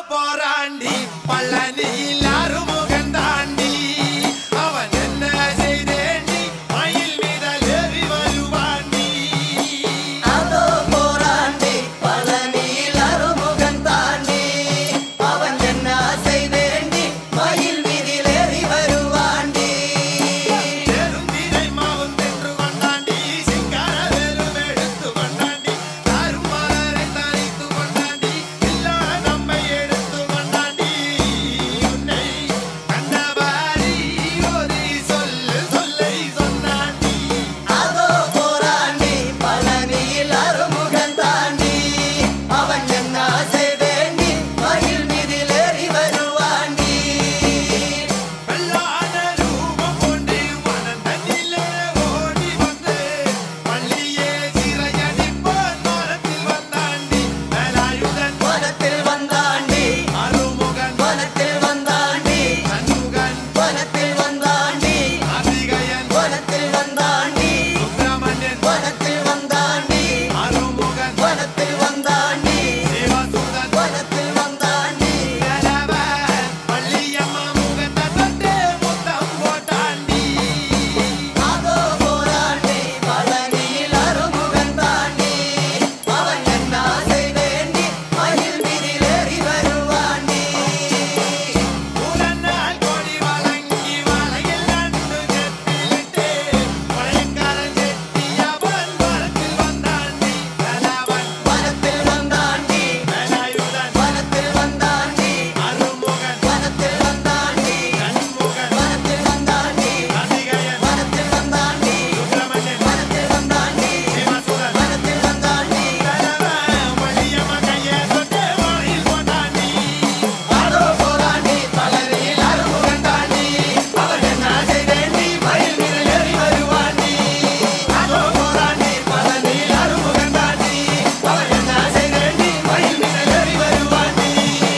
போராண்டி பழனியில் அறுமுகன் தாண்டி அவன் என்ன செய்தேண்டி மயில் மீதல் ஏறி வருவாண்டி அதோ போராண்டி பழனியில் அருமுகன் தாண்டி அவன் என்ன செய்தேண்டி மயில் மீதிலேறி வருவாண்டி பெருந்திரை மாவும் தின்று கொண்டாண்டி சிங்கார வேலும் எடுத்து கொண்டாண்டி கருமலரை தரித்து கொண்டாண்டி எல்லா நம்மை எடுத்து கொண்டாண்டி உன்னை கண்டபாடி ஒரு சொல்லு சொல்லை சொன்னாண்டி அதோ போராண்டி பழனியில் அருமுகன் தாண்டி அவன் என்ன செய்தேண்டி மயில் மீதிலேறி வருவாண்டி வெள்ளான ரூபம் கொண்டு வனந்தனிலே ஓடி வந்து பள்ளியே சிறையடிப்போன் மரத்தில் வந்தாண்டி வேலாயுதன் வனத்தில் வந்தாண்டி அருமுகன் வனத்தில் வந்தாண்டி சண்முகன் வனத்தில் வந்தாண்டி அதிகயன் வனத்தில் வந்தாண்டி சுப்பிரமணியன் வனத்தில் வந்தாண்டி அருமுகன் வனத்தில் வந்தாண்டி சிவசுதன் வனத்தில் வந்தாண்டி வேலவன் பள்ளியம்மா முகத்தை தொட்டு முத்தம் போட்டாண்டி அதோ போராண்டி பழனியில் அருமுகன் தாண்டி அவன் என்ன செய்தேண்டி மயில் மீதிலேறி வருவாண்டி உலனால் கொடி வழங்கி வளையில் நண்டு செத்திலிட்டு பழையக்காரன் செட்டியவன் மரத்தில் வந்தாண்டி வேலவன் வனத்தில் வந்தாண்டி வேலாயுதன் வனத்தில் வந்தாண்டி அருமுகன் வனத்தில் வந்தாண்டி சண்முகன் வனத்தில் வந்தாண்டி அதிகயன் வனத்தில் வந்தாண்டி சுப்பிரமணியன் வனத்தில் வந்தாண்டி சிவசுதன் வனத்தில் வந்தாண்டி வேலவன் பள்ளியம்மா கையை தொட்டு வளையில் போட்டாண்டி அதோ போராண்டி பழனியில் அருமுகன் தாண்டி அவன் என்ன செய்தேண்டி மயில் மீதிலேறி வருவாண்டி அதோ போராண்டி பழனியில் அருமுகன் தாண்டி அவன் என்ன செய்தேண்டி மயில் மீதிலேறி வருவாண்டி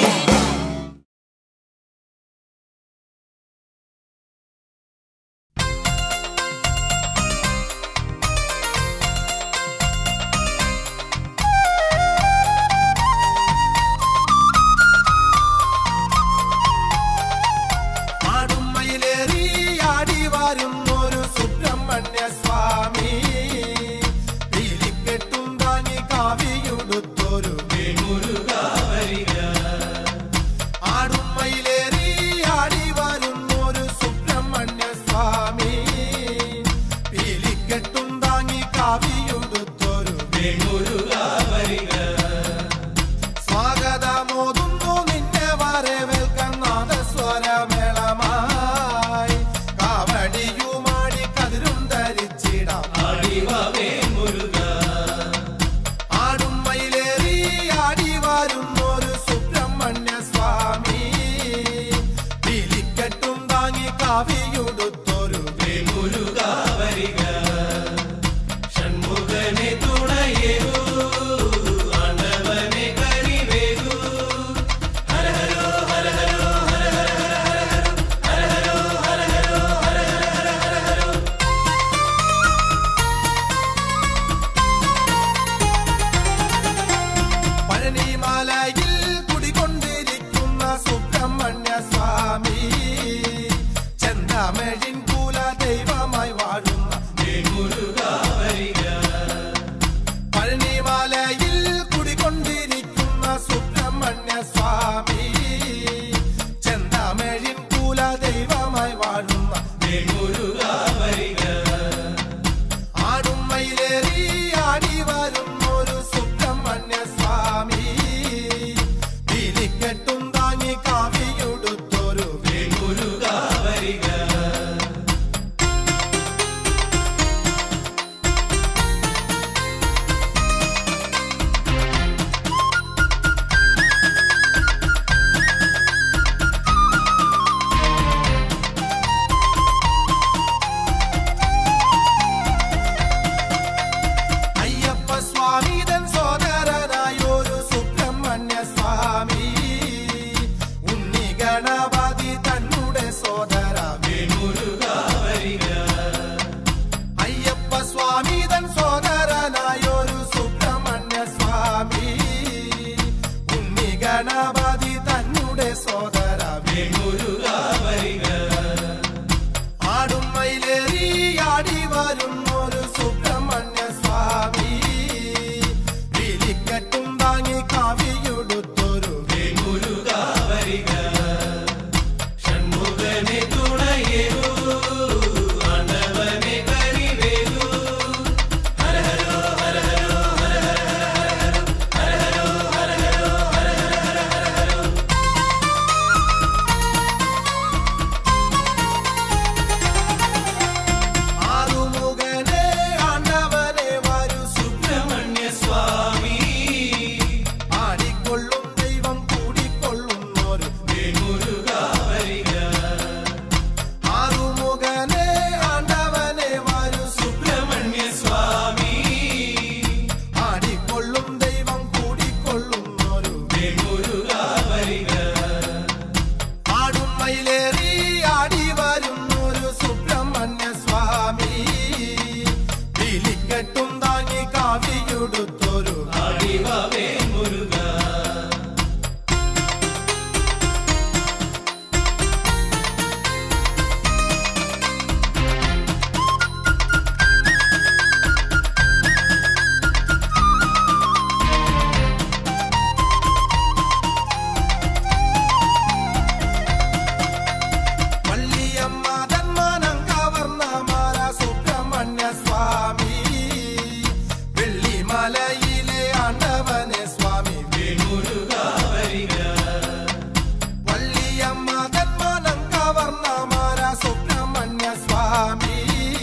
ആടുമ്മയിലേറി ആടി വരുന്നൊരു സുബ്രഹ്മണ്യ സ്വാമി പീലിക്കെട്ടും താങ്ങി കാവിയുടുത്തൊരു ആടുമ്മയിലേറി ആടി വരുന്നൊരു സുബ്രഹ്മണ്യ സ്വാമി പീലിക്കെട്ടും താങ്ങി കാവിയുടുത്തൊരു സ്വാഗതമോതുന്നു നിന്നെ വരവേൽക്കാൻ നാദസ്വരമേളമായി കാവടിയുമാടി കതിരും ധരിച്ചിടാം ആടുമ്മയിലേറി ആടി വരുന്നൊരു സുബ്രഹ്മണ്യ സ്വാമി പീലിക്കെട്ടും താങ്ങി കാവിയുടുത്തൊരു ഷൺമുഖനെ തുണയേകൂ ആണ്ടവനെ കനിവേകൂ ഹര ഹരോ ഹര ഹരോ ഹര ഹര ഹര ഹര ഹരോ ഹര ഹരോ ഹര ഹര ഹര ഹരോ പഴനിമലയിൽ കുടികൊണ്ടിരിക്കുന്ന സുബ്രഹ്മണ്യ സ്വാമി ചെന്തമിഴിൻ കുല ദൈവമായി വാഴുന്ന പഴനിമലയിൽ കുടികൊണ്ടിരിക്കുന്ന സുബ്രഹ്മണ്യ സ്വാമി ചെന്തമിഴിൻ കുല ദൈവമായി വാഴുന്ന ആടുമ്മയിലേറി ആടി വരുന്നൊരു സുബ്രഹ്മണ്യ സ്വാമി പീലിക്കെട്ടും താങ്ങി കാവിയുടുത്തൊരു അയ്യപ്പ സ്വാമി തൻ സോദരനായൊരു സുബ്രഹ്മണ്യ സ്വാമി ഉണ്ണി ഗണപതി തന്നുടെ സോദര അയ്യപ്പ സ്വാമി തൻ സോദരനായൊരു സുബ്രഹ്മണ്യ സ്വാമി ഉണ്ണി ഗണപതി തൻ നമ്മുടെ സോദര മുരുക വരിക ആടും മയിലേറി ആടി വരുന്നൊരു സുബ്രഹ്മണ്യ സ്വാമി വിളിക്കട്ടും വാങ്ങി കാവിയുടുത്തൊരു മുരുക വരിക ഷൺമുഖനെ തുണയേകൂ ആണ്ടവനെ കരിവേകൂ ഹര ഹരോ ഹര ഹരോ ഹര ഹര ഹര ഹര ഹരോ ഹര ഹരോ ഹര ഹര ഹര ഹരോ ആറുമുഖനെ ആണ്ടവനെ വരു സുബ്രഹ്മണ്യ സ്വാമി ആടിക്കൊള്ളും ദൈവം കൂടിക്കൊള്ളുന്നൊരു മുരുക വരിക ആറുമുഖനെ ആണ്ടവനെ വരു സുബ്രഹ്മണ്യ സ്വാമി ആടിക്കൊള്ളും ദൈവം കൂടിക്കൊള്ളുന്നൊരു മുരുക വരിക ആടും മയിലേറി ആടി വരുന്നൊരു സുബ്രഹ്മണ്യ സ്വാമി വിളിക്കട്ടും താങ്ങി കാവിയുടുത്തൊരു ആടിവാവേ മുരുക വള്ളിയമ്മ തന്മാനം കവർന്ന മാല സുബ്രഹ്മണ്യ സ്വാമി വെള്ളിമലയിലെ ആണ്ടവനെ സ്വാമി മുരുക വരിക വള്ളിയമ്മ തന്മാനം കവർന്ന മാല സുബ്രഹ്മണ്യ സ്വാമി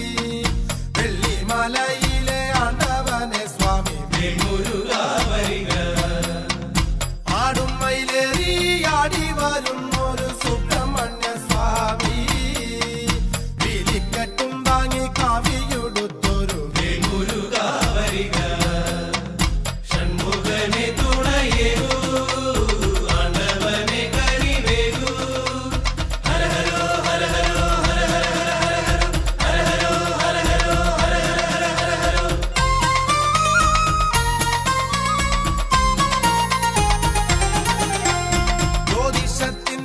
വെള്ളിമലയിലെ ആണ്ടവനെ സ്വാമി മുരുക വരിക ആടും മയിലേറി ആടി വരുന്നൊരു സുബ്രഹ്മണ്യ സ്വാമി വിളിക്കട്ടും വാങ്ങി കാവിയുടുത്തൊരു മുരുക വരിക ഷൺമുഖനെ തുണയേകൂ ആണ്ടവനെ കരിവേകൂ ഹര ഹരോ ഹര ഹരോ ഹര ഹര ഹര ഹര ഹരോ ഹര ഹരോ ഹര ഹര ഹര ഹര ഹരോ ജ്യോതിഷത്തിൻ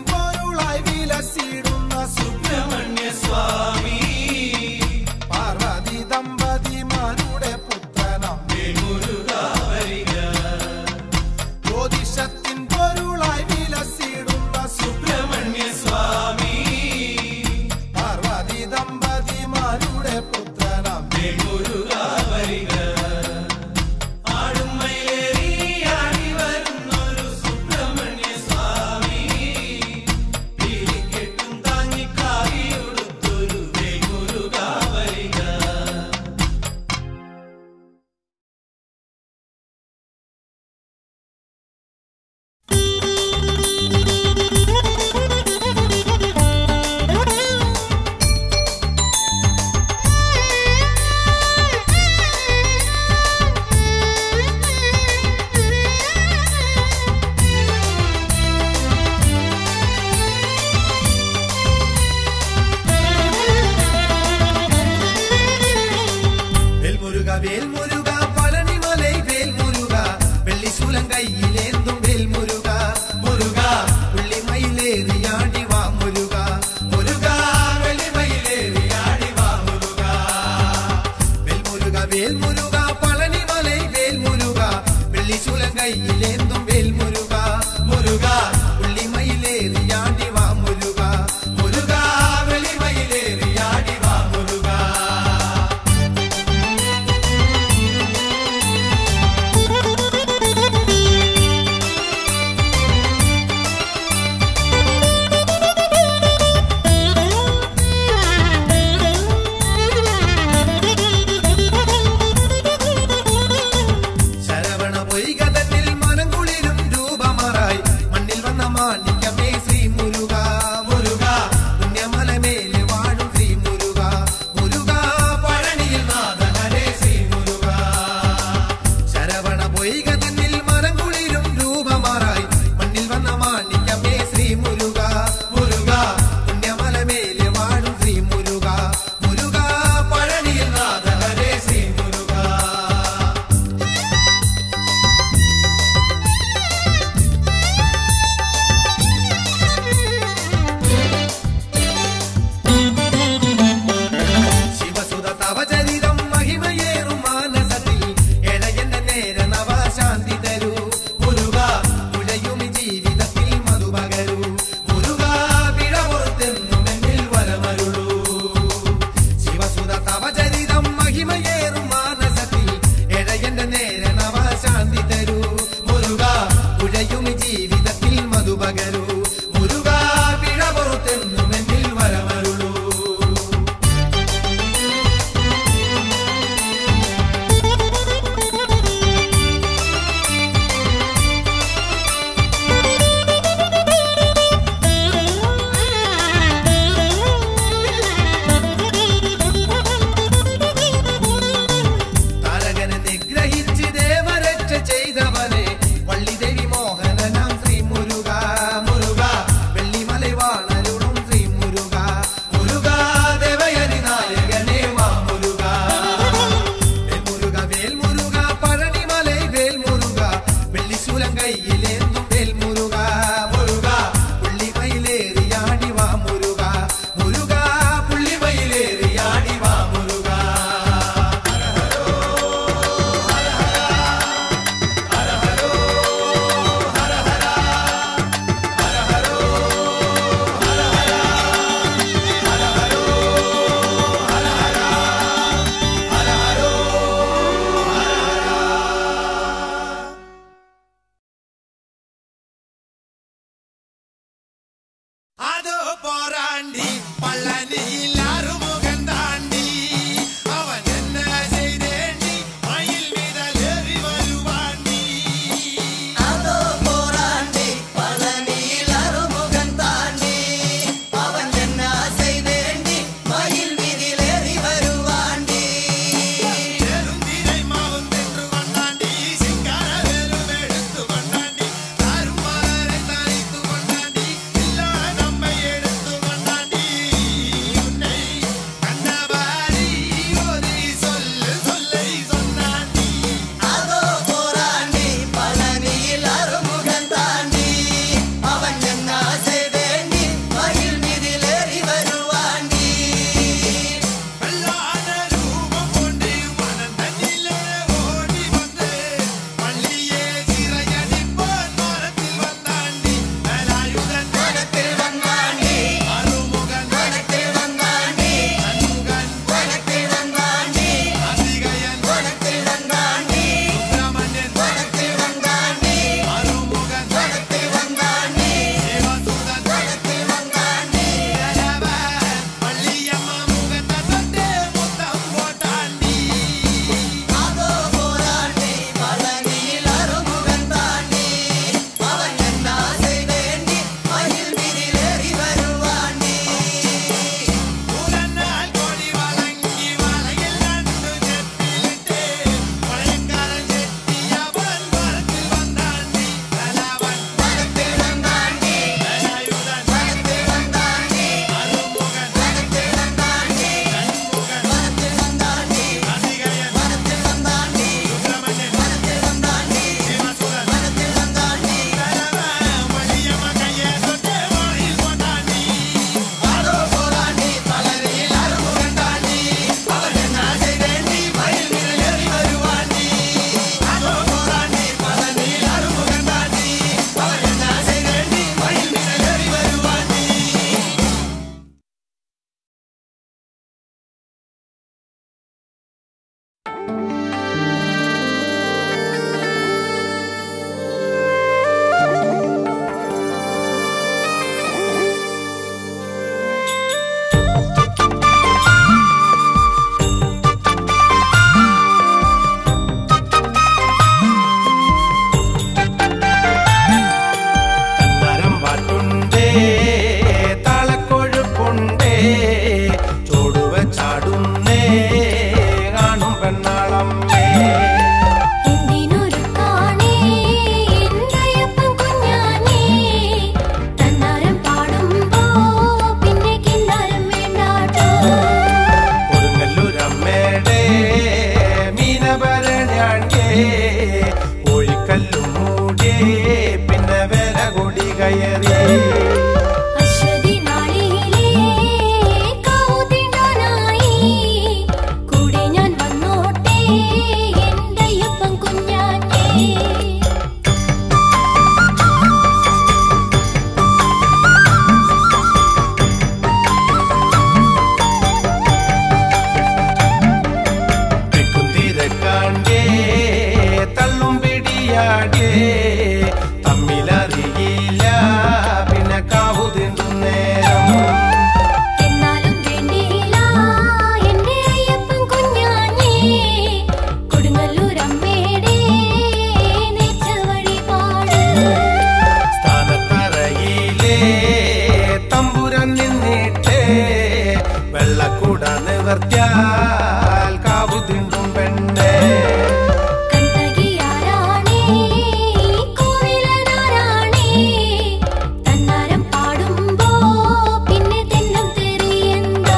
പകരൂ മുരുകാ പിഴ പുറത്തെന്നും എന്നിൽ വരമരുളൂ താരകനെ നിഗ്രഹിച്ച് ദേവരക്ഷ ചെയ്തവനെ വള്ളിദേവി മോഹനനാം ശ്രീ മുരുക മുരുക വെള്ളിമലൈ വാണരുളും ശ്രീ മുരുക മുരുക ദേവയരി നായകനെ മാ മുരുക വേൽ മുരുക വേൽ മുരുക പഴനിമലൈ വേൽ മുരുക വെള്ളിശൂലം കയ്യിലേന്തും വേൽ മുരുക മുരുക പുള്ളിമയിലേറിയാടി വാ മുരുക മുരുക പുള്ളിമയിലേറിയാടി വാ മുരുക അതോ പോരാണ്ടി പള്ളനിയിൽ അറുമുഖൻ താണ്ടി അവൻ എന്ന ചെയ്തേണ്ടി മയിൽ വിരലേറി വരുവാണ്ടി അതോ പോരാണ്ടി പളനിയിൽ അറുമുഖൻ താണ്ടി അവൻ എന്നാ ചെയ്തേണ്ടി മയിൽ വിരിലേറി വരുവാണ്ടി ചെറുന്തിரை മാവും തെറ്റു കൊണ്ടാണ്ടി ശിങ്കാര വേലും എടുത്തു കൊണ്ടാണ്ടി താരുമാരെ തളിത്തു കൊണ്ടാണ്ടി ഇല്ല നമ്മை എടുത്തു കൊണ്ടാണ്ടി ഉன்னை കണ്ണവാരി ഒരു சொல்லு சொல்லை சொன்னாண்டி അതോ പോരാണ്ടി പളനിയിൽ അറുമുഖൻ താണ്ടി അവൻ എന്നാ ചെയ്തേണ്ടി മയിൽ വിരിലേറി വരുവാണ്ടി വെള്ളാന രൂപം കൊണ്ട് വനം തന്നിലെ ഓടി വന്ന് പള്ളിയെ ചിറയടിപ്പോൾ മരത്തിൽ വന്നാണ്ടി വേലായുധൻ വനത്തിൽ വന്നാണ്ടി അറുമുഖൻ വനത്തിൽ വന്നാണ്ടി അന്നുകൻ വനത്തിൽ വന്നാണ്ടി അധികയൻ വനത്തിൽ വന്നാണ്ടി സുബ്രഹ്മണ്യൻ വനത്തിൽ വന്നാണ്ടി അറുമുഖൻ വനത്തിൽ വന്നാണ്ടി ദേവസുതൻ വനത്തിൽ വന്നാണ്ടി ദേവൻ പള്ളിയമ്മ മുഖത്തെ തൊട്ട് മുത്തം പോട്ടാണ്ടി അതോ പോരാണ്ടി പളനിയിൽ അറുമുഖൻ താണ്ടി അവൻ എന്നാ ചെയ്തേണ്ടി മയിൽ വിരിലേറി വരുവാണ്ടി ഉരന്നാൽ കൊടി വളങ്ങി വളയിൽ രണ്ടു ചെത്തിലിട്ട് പഴയക്കാരൻ ചെത്തിയവൻ വരത്തിൽ വന്നാണ്ടി കലാവൻ വനത്തിൽ വന്നാണ്ടി വേലായുധൻ വനത്തിൽ വന്നാണ്ടി അറുമുഖൻ വനത്തിൽ വന്നാണ്ടി ഷൺമുഖൻ വനത്തിൽ വന്നാണ്ടി അധികയൻ വനത്തിൽ വന്നാണ്ടി സുബ്രഹ്മണ്യൻ വനത്തിൽ വന്നാണ്ടി ദേവസുതൻ വനത്തിൽ വന്നാണ്ടി കലവൻ വലിയമ്മ കയ്യെ തൊട്ട് വായിൽ കൊണ്ടാണ്ടി അതോ പോരാണ്ടി പളനിയിൽ അറുമുഖൻ താണ്ടി അവൻ എന്നാ ചെയ്തേണ്ടി മയിൽ വിരലേറി വരുവാണ്ടി അതോ പോരാണ്ടി പളനിയിൽ അറുമുഖൻ താണ്ടി അവൻ എന്നാ ചെയ്തേണ്ടി മയിൽ വിരലേറി വരുവാണ്ടി തന്നരം പാട്ടുണ്ടേ താളക്കൊഴുപ്പുണ്ടേ ചോടുവ ചാടുന്നേ കാണും പെണ്ണാളമ്മേ എന്തിനൊരുക്കാണേ എന്തയ്യപ്പൻ കുഞ്ഞാനേ തന്നാരം പാടുമ്പോ പിന്നെ കിന്നാരം വേണ്ടാട്ടോ കൊടുങ്ങല്ലൂരമ്മയുടെ മീനഭരണേ കോഴിക്കല്ലും മൂടിയേ പിന്നെ വില കൊടി കയറി അശ്വതി നാളിയിലേ കൗതിണ്ടാനായി കൂടെ ഞാൻ വന്നോട്ടെ എന്തയ്യപ്പൻ കുഞ്ഞാനേ തിക്കും തിരക്കാണ്ടേ തള്ളും പിടിയാടേ തമ്മിലറിയില്ല പുലർത്തിയാൽ കാവു തിണ്ടും പെണ്ണേ കണ്ണകിയാരാണേ കോവിലനാരാണേ തന്നാരം പാടുമ്പോ പിന്നെ തെന്നം തെറിയന്താ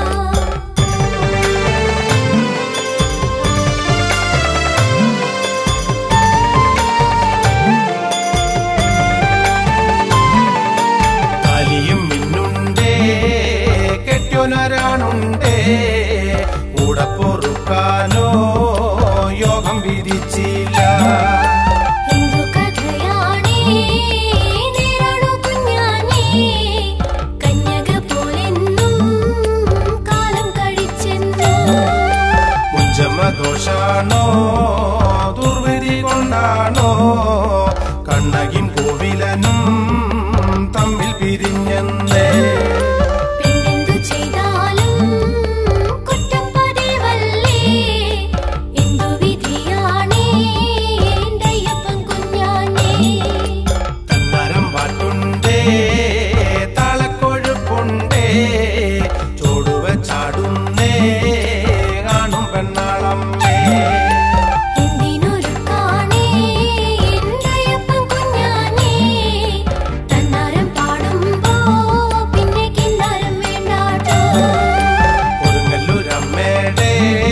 കാലിയും മിന്നുണ്ടേ കെട്ടിയോനരാണുണ്ടേ കൂടെ പൊറുക്കാനോ യോഗം വിരിച്ചില്ല എന്തു കഥയാണേ നേരാണു കുഞ്ഞാനേ കന്യക പോലെന്നും കാലം കഴിച്ചെന്നു മുഞ്ചമ്മ ദോഷാണോ ദുർവിധി കൊണ്ടാണോ കണ്ണകിൻ കോവിലനും തമ്മിൽ പിരിഞ്ഞെന്നേ പെണ്ണെന്തു ചെയ്താലും കുറ്റം പതിവല്ലേ എന്തു വിധിയാണേ എന്റയ്യപ്പൻ കുഞ്ഞാനേ തന്നരം പാട്ടുണ്ടേ താളക്കൊഴുപ്പുണ്ടേ ചോടുവ ചാടുന്നേ കാണും പെണ്ണാളമ്മേ എന്തിനൊരുക്കാണേ എന്റയ്യപ്പൻ കുഞ്ഞാനേ തന്നാരം പാടുമ്പോ പിന്നെ കിന്നാരം വേണ്ടാട്ടോ കൊടുങ്ങല്ലൂരമ്മേടെ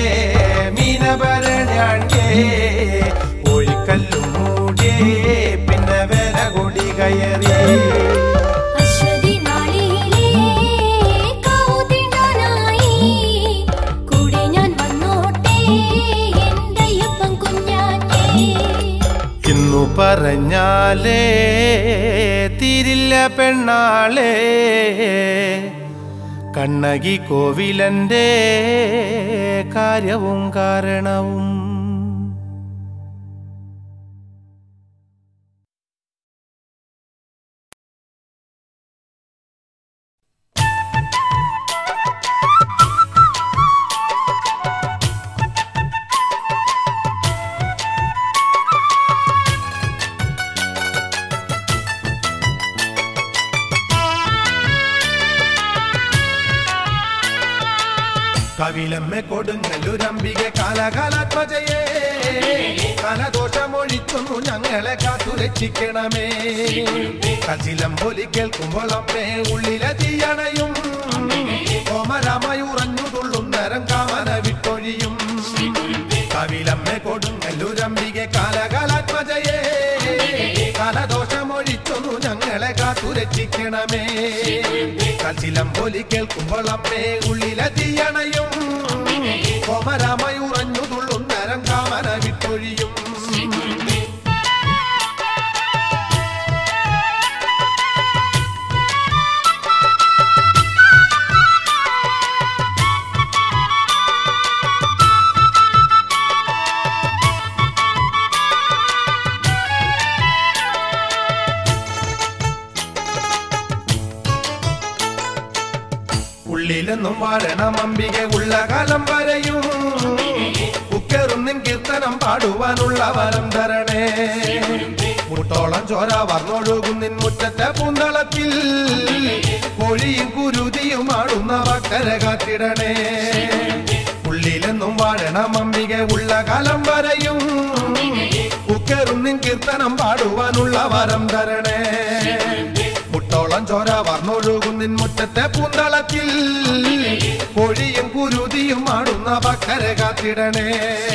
മീനഭരണാണ്ടേ കോഴിക്കല്ലും മൂടിയേ പിന്നെ വില കൊടി കയറി അശ്വതി നാളിലേ കാവുതിടാനായി കൂടെ ഞാൻ വന്നോട്ടെ എന്റയ്യപ്പൻ കുഞ്ഞാനേ ഇന്നു പറഞ്ഞാലേ തിരില്ല പെണ്ണാളേ കണ്ണകി കോവിലന്റെ കാര്യവും കാരണവും കവിലമ്മെ കൊടുങ്ങല്ലൂരംബിക കാലകാലാത്മജയേ കലദോഷമൊഴിക്കുന്നു ഞങ്ങളെ കാത്തു രക്ഷിക്കണമേ കച്ചിലം പൊലി കേൾക്കുമ്പോൾ അമ്മേ ഉള്ളിലെ തീയണയും കോമരമയുറഞ്ഞു തുള്ളുന്നരം കാമന വിട്ടൊഴിയും കവിലമ്മെ കൊടുങ്ങല്ലൂരംബിക കാലകാലാത്മജയേ കലദോഷമൊഴിച്ചൊന്നു ഞങ്ങളെ കാത്തു രക്ഷിക്കണമേ കച്ചിലം പൊലി കേൾക്കുമ്പോൾ അമ്മേ ഉള്ളിലെ തീയണയും കോമരമയുറഞ്ഞു തുള്ളുന്നരം കാമന വിട്ടൊഴിയും ഉള്ളിലെന്നും വാഴണം അംബിക ഉള്ള കാലം വരെയും ഉക്കറുന്നിൻ കീർത്തനം പാടുവാനുള്ള വരം തരണേ മുട്ടോളം ചോര വർന്നൊഴുകുന്നിൻ മുറ്റത്തെ പൂന്തളത്തിൽ കോഴിയും കുരുതിയും ആടുന്ന വക്കര കാത്തിടണേ ഉള്ളിലെന്നും വാഴണം അംബിക ഉള്ള കാലം വരെയും ഉക്കറുന്നിൻ കീർത്തനം പാടുവാനുള്ള വരം തരണേ മുട്ടോളം ചോര വർന്നൊഴുകുന്നിൻ മുറ്റത്തെ പൂന്തളത്തിൽ കോഴിയും കുരുതിയും ആടുന്ന വക്കര കാത്തിടണേ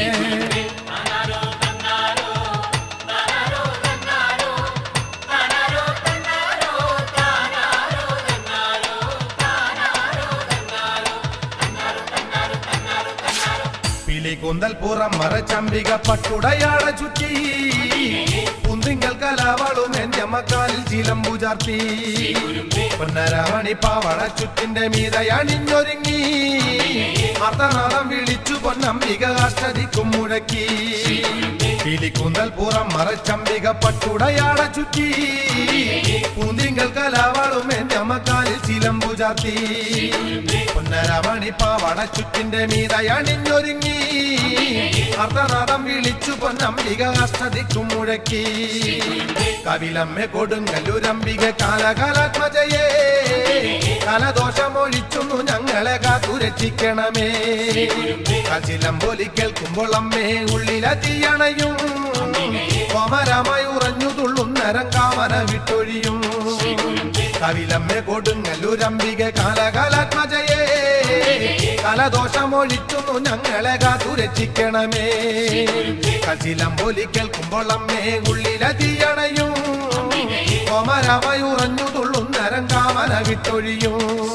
പിലികുന്തൽ പുറം മറച്ചമ്പിക പട്ടുടയാട ചുറ്റി കുന്തിങ്കൽ കലാവളും എന്റെ മക്കാലിൽ ചിലമ്പു ചാർത്തി പൊന്നരാമണി പാവള ചുറ്റിന്റെ മീതയണിഞ്ഞൊരുങ്ങി മർദ്ദനാദം വിളിച്ചു പൊന്നംബിക അഷ്ടതിക്കും മുഴക്കി പിലിക്കുന്തൽ പുറം മറച്ചമ്പിക പട്ടുടയാട ചുറ്റി പൂന്തിങ്കൽ കലാവളും എന്റെ അമ്മക്കാലിൽ ചിലമ്പു ചാർത്തി പൊന്നരമണി പാവട ചുറ്റിന്റെ മീതയണിഞ്ഞൊരുങ്ങി അർദ്ധനാദം വിളിച്ചു പൊന്നംബിക അഷ്ടതിക്കും മുഴക്കി കവിലമ്മ കൊടുങ്ങല്ലൂരംബിക കാലകാലാത്മജയേ കലദോഷമൊഴിച്ചുന്നു ഞങ്ങളെ കാത്തുരക്ഷിക്കണമേ കച്ചിലം പോലി കേൾക്കുമ്പോൾ അമ്മേ ഉള്ളിലതിയണയും കോമരമായി ഉറഞ്ഞു തുള്ളുന്നരം കാമന വിട്ടൊഴിയും കവിലമ്മെ കൊടുങ്ങല്ലൂരംബിക കാലകാലാത്മജയേ കലദോഷമൊഴിച്ചുന്നു ഞങ്ങളെ കാത്തുരക്ഷിക്കണമേ കച്ചിലം പോലി കേൾക്കുമ്പോൾ അമ്മേ ഉള്ളിലതിയണയും കോമരമായി ഉറഞ്ഞു തുള്ളുന്നരം കാമന വിട്ടൊഴിയും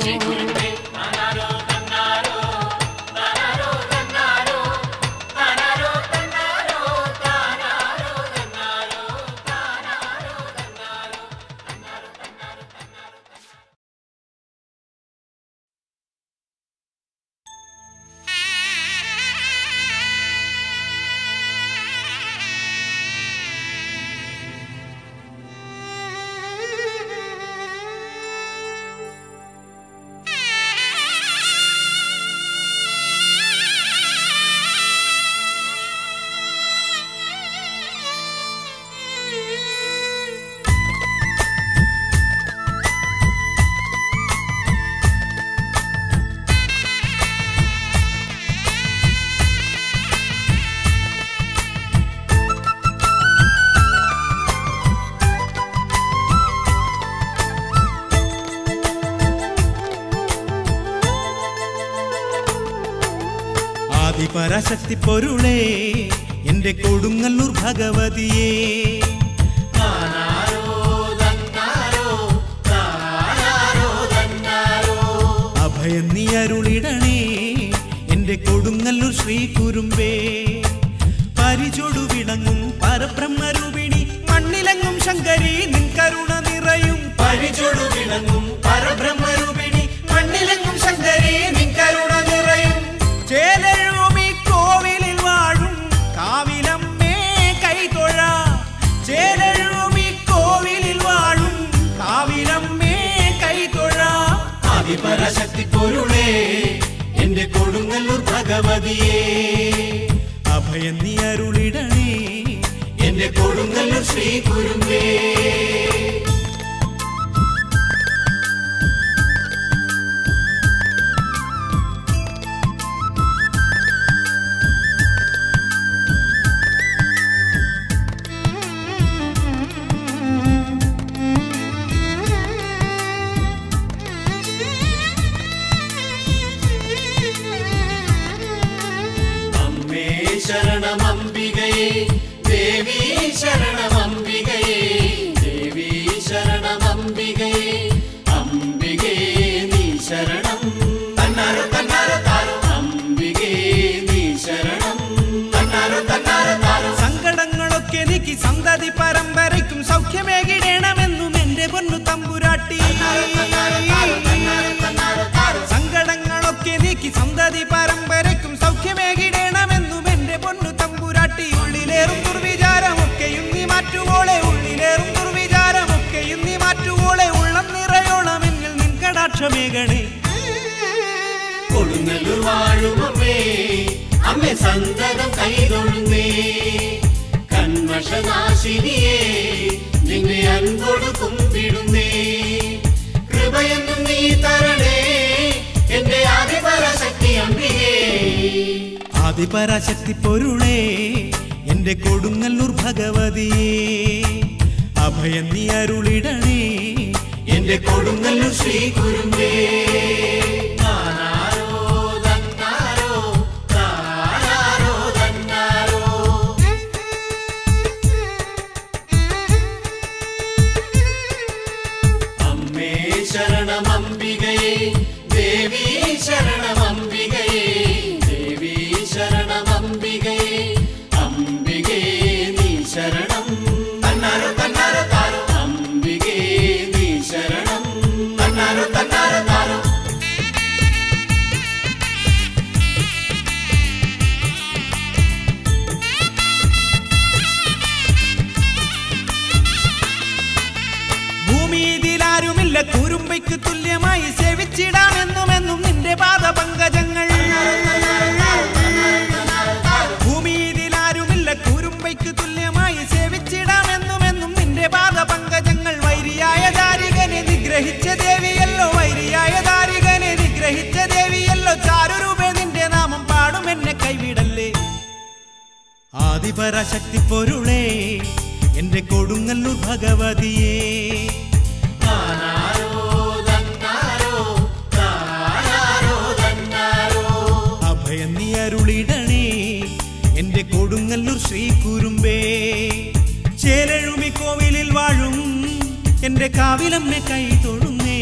ആദിപരാശക്തി പൊരുളേ എന്റെ കൊടുങ്ങല്ലൂർ ഭഗവതിയേ അഭയം നീ അരുളിടണേ എന്റെ കൊടുങ്ങല്ലൂർ ശ്രീ കുരുമ്പേ പരിചൊടു വിളങ്ങും പരബ്രഹ്മരൂപിണി മണ്ണിലങ്ങും ശങ്കരി നിൻ കരുണ നിറയും പരിചൊടു വിളങ്ങും പരബ്രഹ്മരൂപിണി മണ്ണിലങ്ങും ശങ്കരി നിൻ കരുണ നിറയും ചേലഴുമി കോവിലിൽ വാഴും കാവിലമ്മേ കൈതൊഴ ചേലഴുമി കോവിലിൽ വാഴും കാവിലമ്മേ കൈതൊഴ ആദിപരാശക്തി പൊരുളേ എന്റെ കൊടുങ്ങല്ലൂർ ഭഗവതിയേ അഭയം നീ അരുളിടണേ എന്റെ കൊടുങ്ങല്ലൂർ ശ്രീ കുരുമ്പേ അമ്മേ ശരണമംബികയെ ദേവി ശരണമംബികയെ ദേവി ശരണമംബികയെ അംബികേ നീ ശരണം തന്നാരോ തന്നാരോ താരോ അംബികേ നീ ശരണം തന്നാരോ തന്നാരോ താരോ സങ്കടങ്ങളൊക്കെ നീക്കി സന്തതി പരമ്പരയ്ക്കും സൗഖ്യമേകിടണമെന്നും എന്റെ പൊന്നു തമ്പുരാട്ടി സങ്കടങ്ങളൊക്കെ നീക്കി സന്തതി പരമ്പരയ്ക്കും സൗഖ്യമേകിടണമെന്നും എന്റെ പൊന്നു തമ്പുരാട്ടി ഉള്ളിലേറും ദുർവിചാരമൊക്കെയും നീ മാറ്റുവോളെ ഉള്ളിലേറും ദുർവിചാരമൊക്കെയും നീ മാറ്റുവോളെ ഉള്ളം നിറയോളം എന്നിൽ നിൻ കടാക്ഷമേകണേ കൊടുങ്ങല്ലൂർ വാഴുമമ്മേ അമ്മേ സന്തതം കൈതൊഴുന്നേ കന്മഷനാശിനിയേ നിന്നെ അൻപൊടു കുമ്പിടുന്നേ കൃപയെന്നും നീ തരണേ എന്റെ ആദിപരാശക്തി അമ്പികേ ആദിപരാശക്തി പൊരുളേ എന്റെ കൊടുങ്ങല്ലൂർ ഭഗവതിയേ അഭയം നീ അരുളിടണേ എന്റെ കൊടുങ്ങല്ലൂർ ശ്രീ കുരുമ്പേ താനാരോ തന്നാരോ താനാരോ തന്നാരോ അമ്മേ ശരണമംബികയെ ദേവി ശരണമംബികയെ ദേവി ശരണമംബികയെ അംബികേ നീ ശരണം തന്നാരോ തന്നാരോ താരോ അംബികേ നീ ശരണം തന്നാരോ തന്നാരോ താരോ ഭൂമിയിലാരുമില്ല കുരുമ്പയ്ക്ക് തുല്യമായി സേവിച്ചിടാമെന്നുമെന്നും നിന്റെ പാദപങ്കജങ്ങൾ ഭൂമിയിലാരുമില്ല കുരുമ്പയ്ക്ക് തുല്യമായി സേവിച്ചിടാമെന്നുമെന്നും നിന്റെ പാദപങ്കജങ്ങൾ വൈരിയായ ദാരികനെ നിഗ്രഹിച്ച ദേവിയല്ലോ വൈരിയായ ആദിപരാശക്തി പൊരുളേ എന്റെ കൊടുങ്ങല്ലൂർ ഭഗവതിയേ അഭയം നീ അരുളിടണേ എന്റെ കൊടുങ്ങല്ലൂർ ശ്രീ കുരുമ്പേ ചേലഴുമി കോവിലിൽ വാഴും എന്റെ കാവിലമ്മെ കൈ തൊഴുന്നേ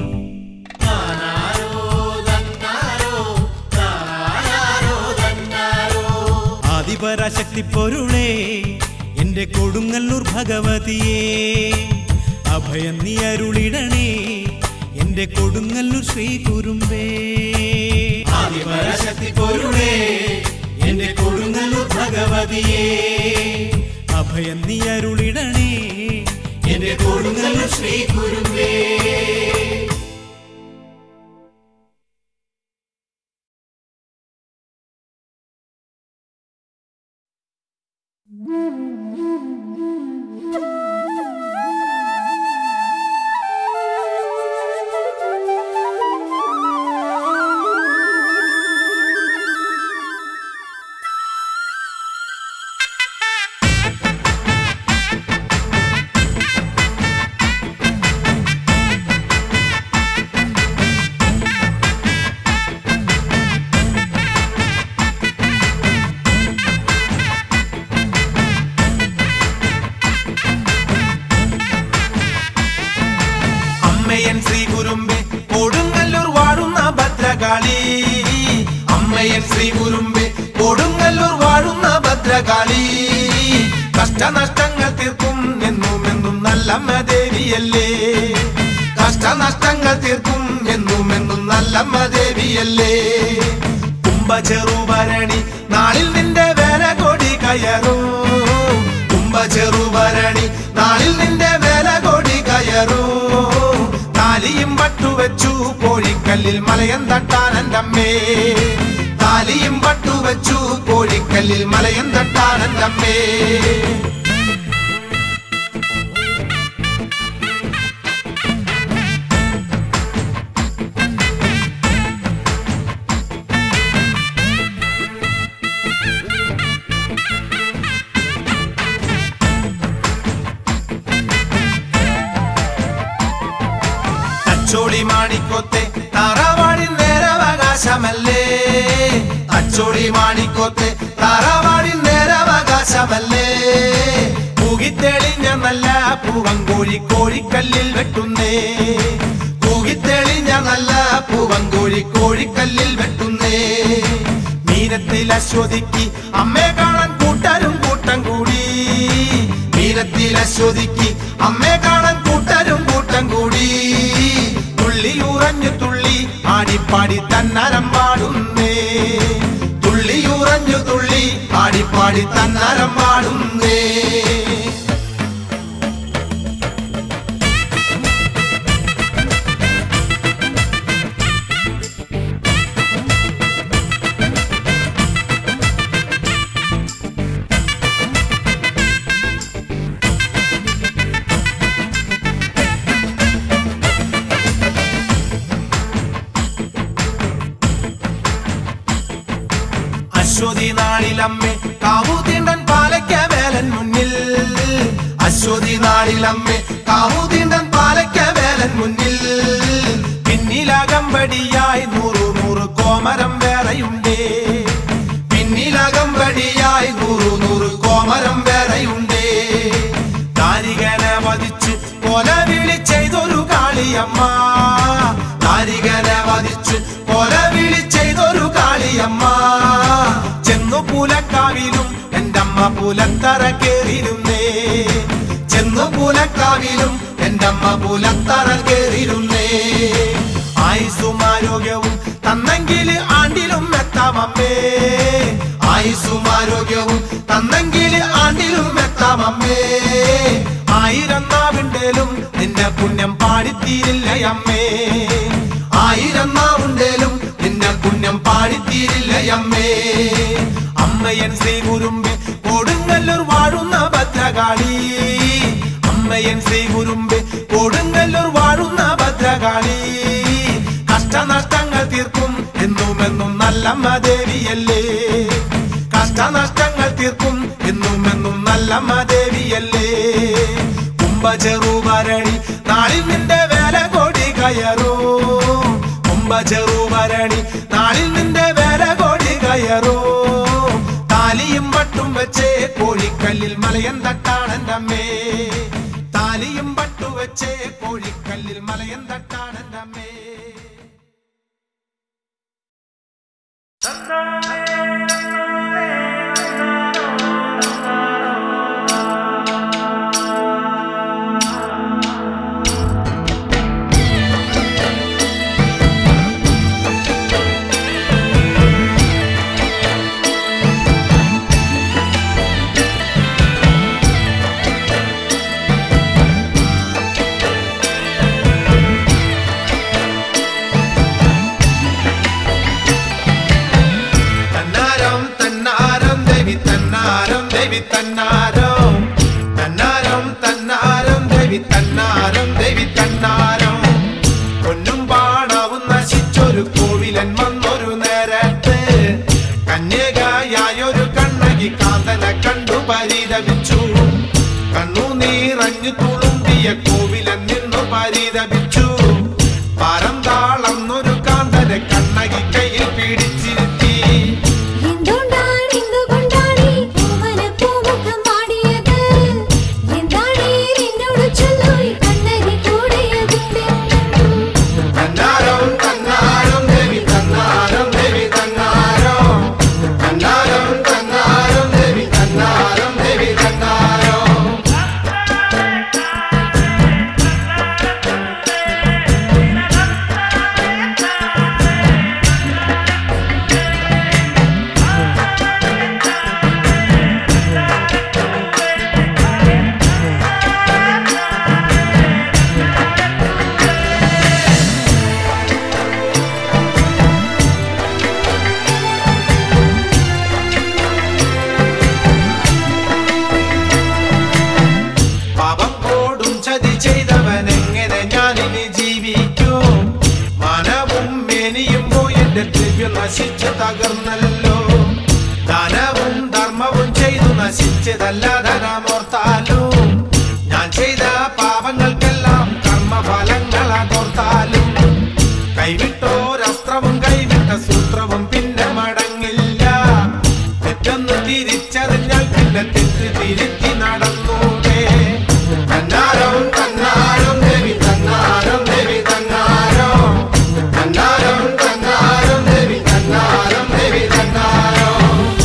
ആദിപരാശക്തി പൊരുളേ എന്റെ കൊടുങ്ങല്ലൂർ ഭഗവതിയേ അഭയം നീ അരുളിടണേ എന്റെ കൊടുങ്ങല്ലൂർ ശ്രീ കുരുമ്പേ ആദിപരാശക്തി പൊരുളേ എന്റെ കൊടുങ്ങല്ലൂർ ഭഗവതിയേ അഭയം നീ അരുളിടണേ എന്റെ കൊടുങ്ങല്ലൂർ ശ്രീ കുരുമ്പേ അമ്മയൻ ശ്രീ കുരുമ്പെ കൊടുങ്ങല്ലൂർ വാഴുന്ന ഭദ്രകാളി അമ്മയൻ ശ്രീ കുരുമ്പെ കൊടുങ്ങല്ലൂർ വാഴുന്ന ഭദ്രകാളി കഷ്ടനഷ്ടങ്ങൾ തീർക്കും എന്നും എന്നും നല്ലമ്മ ദേവിയല്ലേ കഷ്ടനഷ്ടങ്ങൾ തീർക്കും എന്നും എന്നും നല്ലമ്മ ദേവിയല്ലേ കുംഭചെറുഭരണി നാളിൽ നിന്റെ വേല കൊടി കയറും കുംഭചെറുഭരണി നാളിൽ നിന്റെ വേല കൊടി കയറും താലിയും പട്ടുവെച്ചു കോഴിക്കല്ലിൽ മലയം തട്ടാൻ എൻ്റെ അമ്മേ താലിയും പട്ടുവെച്ചു കോഴിക്കല്ലിൽ മലയം തട്ടാൻ എൻ്റെ അമ്മേ അച്ചോടി മാണിക്കോത്തെ താറാവാടി നേരവകാശമല്ലേ അച്ചോടി മാണിക്കോത്തെ താറാവാടി നേരവകാശമല്ലേ പൂകിത്തെളിഞ്ഞ നല്ല പൂവങ്കോഴി കോഴിക്കല്ലിൽ വെട്ടുന്നേ പൂകിത്തെളിഞ്ഞ നല്ല പൂവങ്കോഴി കോഴിക്കല്ലിൽ വെട്ടുന്നേ മീനത്തിൽ അശ്വതിക്ക് അമ്മയെ കാണാൻ കൂട്ടരും കൂട്ടം കൂടി മീനത്തിൽ അശ്വതിക്ക് അമ്മയെ കാണാൻ കൂട്ടരും കൂട്ടം കൂടി തുള്ളി ഉറഞ്ഞു തുള്ളി ആടിപ്പാടി തന്നരം പാടുന്നേ തുള്ളി ഉറഞ്ഞു തുള്ളി ആടിപ്പാടി തന്നരം പാടുന്നേ അശ്വതി നാളിലമ്മേ കാവൂതീണ്ടൻ പാലയ്ക്ക വേലൻ മുന്നിൽ അശ്വതി നാളിലമ്മേ കാവൂതീണ്ടൻ പാലയ്ക്ക വേലൻ മുന്നിൽ പിന്നിലകമ്പടിയായി നൂറു നൂറ് കോമരം വേറെയുണ്ടേ പിന്നിലകമ്പടിയായി നൂറു നൂറ് കോമരം വേറെയുണ്ടേ താരികനെ വധിച്ച് കൊല വിളി ചെയ്തൊരു കാളിയമ്മ താരികനെ വധിച്ച് കൊല വിളി ചെയ്തൊരു കാളിയമ്മ ചെന്നു പൂലക്കാവിലും എന്റെ അമ്മ പൂലത്തറ കേറിയിരുന്നേ ചെന്നു പൂലക്കാവിലും എന്റെ അമ്മ പൂലത്തറ കേറിയിരുന്നേ ആയുസും ആരോഗ്യവും തന്നെങ്കിൽ ആണ്ടിലും എത്താമമ്മേ ആയുസും ആരോഗ്യവും തന്നെങ്കിൽ ആണ്ടിലും എത്താമമ്മേ ആയിരം നാവിണ്ടേലും നിന്റെ പുണ്യം പാടിത്തീരില്ല അമ്മേ ആയിരം നാവുണ്ടേലും നിന്റെ പുണ്യം പാടിത്തീരില്ല അമ്മേ അമ്മയൻ ശ്രീ കുരുമ്പെ കൊടുങ്ങല്ലൂർ വാഴുന്ന ഭദ്രകാളി അമ്മയൻ ശ്രീ കുരുമ്പെ കൊടുങ്ങല്ലൂർ വാഴുന്ന ഭദ്രകാളി കഷ്ടനഷ്ടങ്ങൾ തീർക്കും എന്നും എന്നും നല്ലമ്മ ദേവിയല്ലേ കഷ്ടനഷ്ടങ്ങൾ തീർക്കും എന്നും ചെല്ലമ്മ ദേവിയല്ലേ കുംഭചെറുഭരണി നാളിൽ നിന്റെ വേല കോടി കയറൂ കുംഭചെറുഭരണി നാളിൽ നിന്റെ വേല കോടി കയറൂ താലിയും പട്ടും വെച്ചേ കോഴിക്കല്ലിൽ മലയൻ തട്ടാണെന്റെ അമ്മേ താലിയും പട്ടു വെച്ചേ കോഴിക്കല്ലിൽ മലയൻ തട്ടാണെന്റെ അമ്മേ തന്നാരം തന്നാരം ദേവി തന്നാരം ദേവി തന്നാരം തന്നാരം തന്നാരം ദേവി തന്നാരം ദേവി തന്നാരം പൊന്നും പാണവും നശിച്ചൊരു കോവിലൻ വന്നൊരു നേരത്ത് കന്യകയായൊരു കണ്ണകി കാന്തനെ കണ്ടു പരിതപിച്ചു കണ്ണു നീറഞ്ഞു തുളുമ്പിയ കോവിലൻ നിന്നു പരിതപിച്ചു പരം താളന്നൊരു കാന്തനെ കണ്ണകി കയ്യിൽ പിടിച്ചിരുത്തി എന്തുകൊണ്ടാണ് എന്തുകൊണ്ടാണ് പൂവനപ്പൂമുഖം പാടിയത് എന്താണ് എന്നോട് ചൊല്ലൂ കണ്ണരി കൂടെയതില്ലെന്നും തന്നാരം തന്നാരം ദേവി തന്നാരം ദേവി തന്നാരം തന്നാരം തന്നാരം ദേവി തന്നാരം ദേവി തന്നാരം പാപം കോടും ചതി ചെയ്തവൻ എങ്ങനെ ഞാനിനി ജീവിക്കും മനവും മേനിയും പോയി എന്റെ ദിവ്യം നശിച്ച് തകർന്നല്ലോ ദാനവും ധർമ്മവും ചെയ്തു നശിച്ചതല്ല ധനമോർത്താലും ഞാൻ ചെയ്ത പാപങ്ങൾക്കെല്ലാം കർമ്മഫലങ്ങളാതോർത്താലും കൈവിട്ടോരസ്ത്രവും കൈവിട്ട സൂത്രവും പിന്നെ മടങ്ങില്ല തെറ്റൊന്ന് തിരിച്ചറിഞ്ഞാൽ പിന്നെ തെറ്റ് തിരുത്തി നടന്നൂടെ തന്നാരം തന്നാരം ദേവി തന്നാരം ദേവി തന്നാരം തന്നാരം തന്നാരം ദേവി തന്നാരം ദേവി തന്നാരം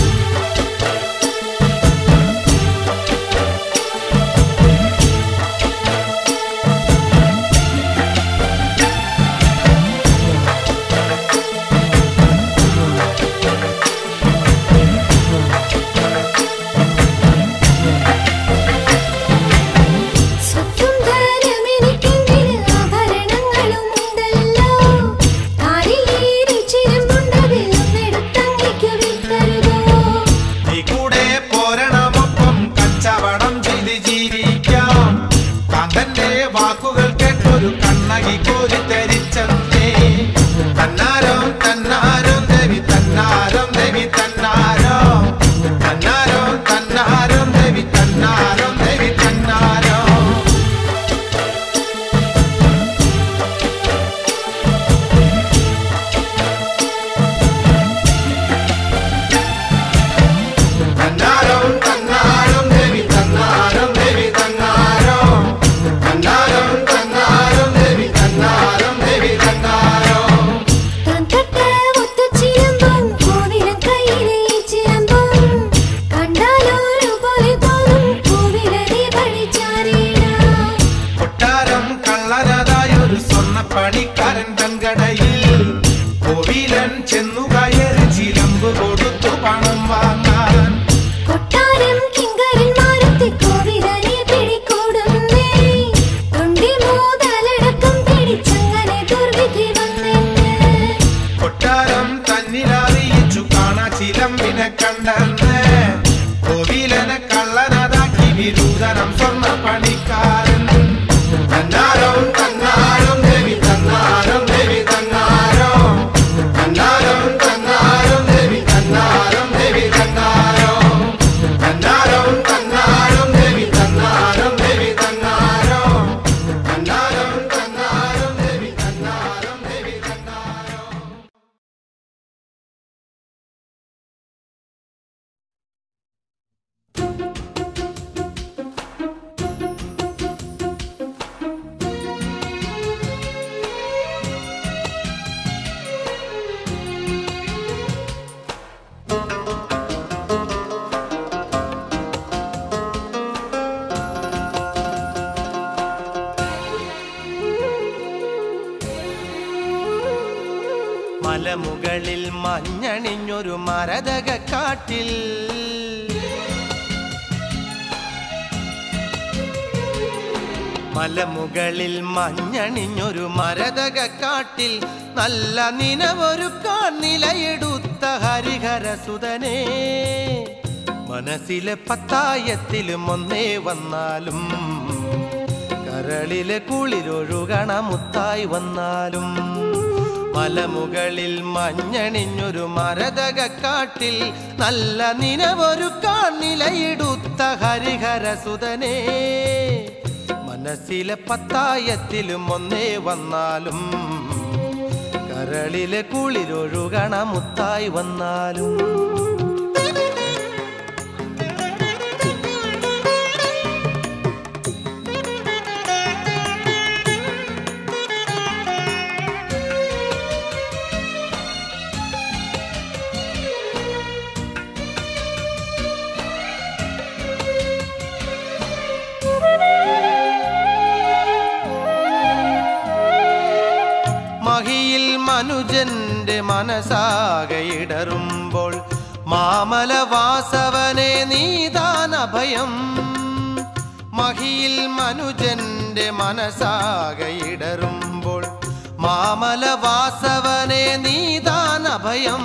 സ്വത്തും ധനമെനിക്കെങ്കിൽ ആഭരണങ്ങളും ഉണ്ടല്ലോ കാലിലേറി ചിലമ്പുണ്ടതിൽ ഒന്നെടുത്തങ്ങയ്ക്കു വിത്തരുതോ നീ കൂടെ പോരണമൊപ്പം കച്ചവടം ചെയ്ത് ജീവിക്കാം കാന്തന്റെ വാക്കുകൾ കേട്ടൊരു കണ്ണകി കോരി ധരിച്ചേ തന്നാരം തന്നാരം ദേവി തന്നാരം ദേവി തന്നാരം തന്നാരം തന്നാരം ദേവി തന്നാരം ദേവി തന്നാരം തന്നാരം തന്നാരം ദേവി തന്നാരം ദേവി തന്നാരം തന്നാരം തന്നാരം ദേവി തന്നാരം ദേവി തന്നാരം താൻ തൊട്ട ഒത്തുചിലമ്പും കോവിലൻ കയ്യിലെ ഈ ചിലമ്പും കണ്ടാലൊരു പോലെ തോന്നും കോവിലനെ പഴിച്ചാരേടാ കൊട്ടാരം കള്ളനതായൊരു സ്വർണ്ണ പണിക്കാരൻ തൻകടയിൽ കോവിലൻ ചെന്നു കയറി ചിലമ്പ് കൊടുത്തു പണം വാങ്ങാൻ കൊട്ടാരം കിങ്കരന്മാരത്തെ കോവിലനെ പിടികൂടുന്നേ തൊണ്ടി മൂതലടക്കം പിടിച്ചങ്ങനെ ദുർവിധി വന്നെന്ന് കൊട്ടാരം തന്നിലറിയിച്ചു കാണാ ചിലമ്പിനെ കണ്ടെന്ന് കോവിലനെ കള്ളനതാക്കി വിരൂതനം സ്വർണ്ണ പണിക്കാരൻ തന്നാരം തന്നാരം ദേവി തന്നാരം മലമുകളിൽ മഞ്ഞണിഞ്ഞൊരു മരതക കാട്ടിൽ മലമുകളിൽ മഞ്ഞണിഞ്ഞൊരു മരതക കാട്ടിൽ നല്ല നിനവൊരു കാണിലയെടുത്ത ഹരിഹരസുതനെ മനസ്സിലെ പത്തായത്തിലും ഒന്നേ വന്നാലും കരളിലെ കുളിരൊഴുകണ മുത്തായി വന്നാലും മലമുകളിൽ മഞ്ഞണിഞ്ഞൊരു മരതക കാട്ടിൽ നല്ല നിനവൊരു കാണിലയെടുത്ത ഹരിഹരസുതനെ മനസ്സിലെ പത്തായത്തിലും ഒന്നേ വന്നാലും കരളിലെ കുളിരൊഴുകണ മുത്തായി വന്നാലും മഹിയിൽ മനുജന്റെ മനസ്സാകെ ഇടറുമ്പോൾ മാമല വാസവനെ നീതാൻ അഭയം മഹിയിൽ മനുജന്റെ മനസ്സാകെ ഇടറുമ്പോൾ മാമല വാസവനെ നീതാൻ അഭയം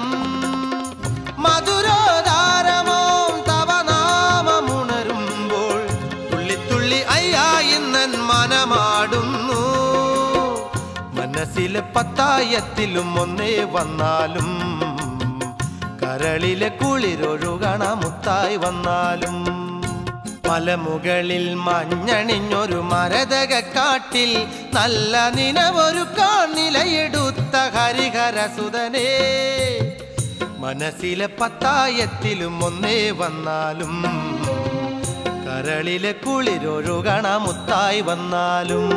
മധുരോദാരമോ തവ നാമമുണരുമ്പോൾ തുള്ളിത്തുള്ളി അയ്യാ ഇന്നൻ മനമാടുന്നു മനസ്സിലെ പത്തായത്തിലും ഒന്നേ വന്നാലും കരളിലെ കുളിരൊഴുകണ മുത്തായി വന്നാലും മലമുകളിൽ മഞ്ഞണിഞ്ഞൊരു മരതക കാട്ടിൽ നല്ല നിനവൊരു കാണിലയെടുത്ത ഹരിഹരസുതനെ മനസ്സിലെ പത്തായത്തിലും ഒന്നേ വന്നാലും കരളിലെ കുളിരൊഴുകണ മുത്തായി വന്നാലും